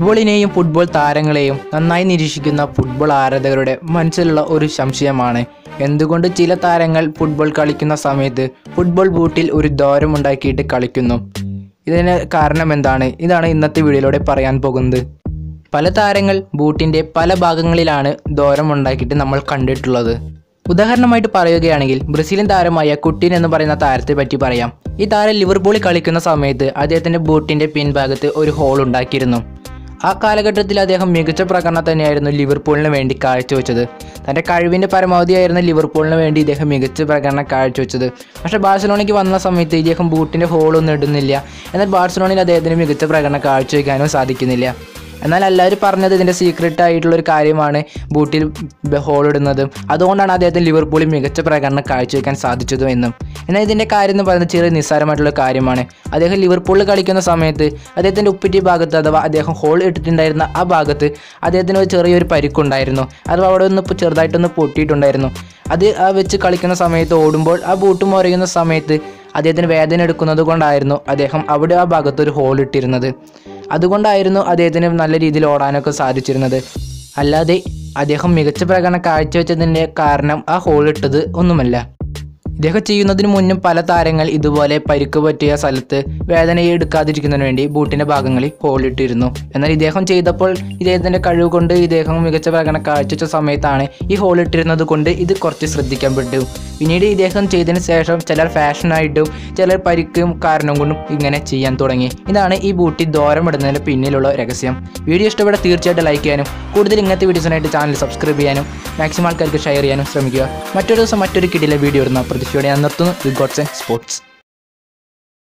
ഫുട്ബോളിനെയും football താരങ്ങളെയും നന്നായി നിരീക്ഷിക്കുന്ന football ആരാധകരുടെ മനസ്സിലുള്ള ഒരു സംശയമാണ് എന്തുകൊണ്ട് ചില താരങ്ങൾ ഫുട്ബോൾ കളിക്കുന്ന സമയത്ത് ഫുട്ബോൾ ബൂട്ടിൽ ഒരു ദ്വാരമുണ്ടാക്കിയിട്ട് കളിക്കുന്നു ഇതിന് കാരണം എന്താണ് ഇതാണ് ഇന്നത്തെ വീഡിയോയിലൂടെ പറയാൻ പോകുന്നത് പല താരങ്ങൾ ബൂട്ടിൻ്റെ പല ഭാഗങ്ങളിലാണ് ദ്വാരം ഉണ്ടാക്കിയിട്ട് നമ്മൾ കണ്ടിട്ടുള്ളത് ഉദാഹരണമായിട്ട് പറയുകയാണെങ്കിൽ ബ്രസീലിയൻ താരമായ കുട്ടിൻ എന്ന് പറയുന്ന താരത്തെ പറ്റി പറയാം ഈ താരം ലിവർപൂളിൽ കളിക്കുന്ന സമയത്ത് അദ്ദേഹത്തിൻ്റെ ബൂട്ടിൻ്റെ പിൻഭാഗത്ത് ഒരു ഹോൾ ഉണ്ടാക്കിയിരുന്നു ആ കാലഘട്ടത്തിൽ അദ്ദേഹം മികച്ച പ്രകടനം തന്നെയായിരുന്നു ലിവർപൂളിന് വേണ്ടി കാഴ്ചവെച്ചത് തൻ്റെ കഴിവിൻ്റെ പരമാവധിയായിരുന്ന ലിവർപൂളിന് വേണ്ടി ഇദ്ദേഹം മികച്ച പ്രകടനം കാഴ്ചവെച്ചത് പക്ഷേ ബാഴ്സലോണയ്ക്ക് വന്ന സമയത്ത് ഇദ്ദേഹം ബൂട്ടിൻ്റെ ഹോളൊന്നും ഇടുന്നില്ല എന്നാൽ ബാഴ്സലോണയിൽ അദ്ദേഹത്തിന് മികച്ച പ്രകടനം കാഴ്ചവെക്കാനും സാധിക്കുന്നില്ല എന്നാൽ എല്ലാവരും പറഞ്ഞത് ഇതിൻ്റെ സീക്രട്ട് ആയിട്ടുള്ള ഒരു കാര്യമാണ് ബൂട്ടിൽ ഹോൾ ഇടുന്നതും അതുകൊണ്ടാണ് അദ്ദേഹത്തിന് ലിവർപൂളിൽ മികച്ച പ്രകടനം കാഴ്ചവെക്കാൻ സാധിച്ചതും എന്നും എന്നാൽ ഇതിൻ്റെ കാര്യം എന്ന് പറയുന്നത് ചെറിയ നിസ്സാരമായിട്ടുള്ള കാര്യമാണ് അദ്ദേഹം ലിവർപൂളിൽ കളിക്കുന്ന സമയത്ത് അദ്ദേഹത്തിൻ്റെ ഉപ്പിറ്റി ഭാഗത്ത് അഥവാ അദ്ദേഹം ഹോൾ ഇട്ടിട്ടുണ്ടായിരുന്ന ആ ഭാഗത്ത് അദ്ദേഹത്തിന് ഒരു ചെറിയൊരു പരിക്കുണ്ടായിരുന്നു അഥവാ അവിടെ ഒന്ന് ഇപ്പോൾ ചെറുതായിട്ടൊന്ന് പൊട്ടിയിട്ടുണ്ടായിരുന്നു അത് ആ വെച്ച് കളിക്കുന്ന സമയത്ത് ഓടുമ്പോൾ ആ ബൂട്ട് മുറിയുന്ന സമയത്ത് അദ്ദേഹത്തിന് വേദന എടുക്കുന്നത് കൊണ്ടായിരുന്നു അദ്ദേഹം അവിടെ ആ ഭാഗത്ത് ഒരു ഹോൾ ഇട്ടിരുന്നത് അതുകൊണ്ടായിരുന്നു അദ്ദേഹത്തിന് നല്ല രീതിയിൽ ഓടാനൊക്കെ സാധിച്ചിരുന്നത് അല്ലാതെ അദ്ദേഹം മികച്ച പ്രകടനം കാഴ്ചവെച്ചതിൻ്റെ കാരണം ആ ഹോൾ ഇട്ടത് ഒന്നുമല്ല ഇദ്ദേഹം ചെയ്യുന്നതിന് മുന്നും പല താരങ്ങൾ ഇതുപോലെ പരിക്ക് പറ്റിയ സ്ഥലത്ത് വേദന എടുക്കാതിരിക്കുന്നതിന് വേണ്ടി ബൂട്ടിൻ്റെ ഭാഗങ്ങളിൽ ഹോളിട്ടിരുന്നു എന്നാൽ ഇദ്ദേഹം ചെയ്തപ്പോൾ ഇദ്ദേഹത്തിൻ്റെ കഴിവ് കൊണ്ട് ഇദ്ദേഹം മികച്ച പ്രകടനം കാഴ്ചവെച്ച സമയത്താണ് ഈ ഹോളിട്ടിരുന്നത് കൊണ്ട് ഇത് കുറച്ച് ശ്രദ്ധിക്കപ്പെട്ടു പിന്നീട് ഇദ്ദേഹം ചെയ്തതിന് ശേഷം ചിലർ ഫാഷനായിട്ടും ചിലർ പരിക്കും കാരണം കൊണ്ടും ഇങ്ങനെ ചെയ്യാൻ തുടങ്ങി ഇതാണ് ഈ ബൂട്ടി ദോരം ഇടുന്നതിന് പിന്നിലുള്ള രഹസ്യം വീഡിയോ ഇഷ്ടപ്പെട്ട തീർച്ചയായിട്ടും ലൈക്ക് ചെയ്യാനും കൂടുതൽ ഇങ്ങനത്തെ വീഡിയോസിനായിട്ട് ചാനൽ സബ്സ്ക്രൈബ് ചെയ്യാനും മാക്സിമം ആൾക്കാർക്ക് ഷെയർ ചെയ്യാനും ശ്രമിക്കുക മറ്റൊരു ദിവസം മറ്റൊരു കിടിലെ വീഡിയോ ഇടുന്ന പ്രതീക്ഷയോടെ ഞാൻ നിർത്തുന്നു ഇത് ഗോഡ്സ് ആൻഡ് സ്പോർട്സ്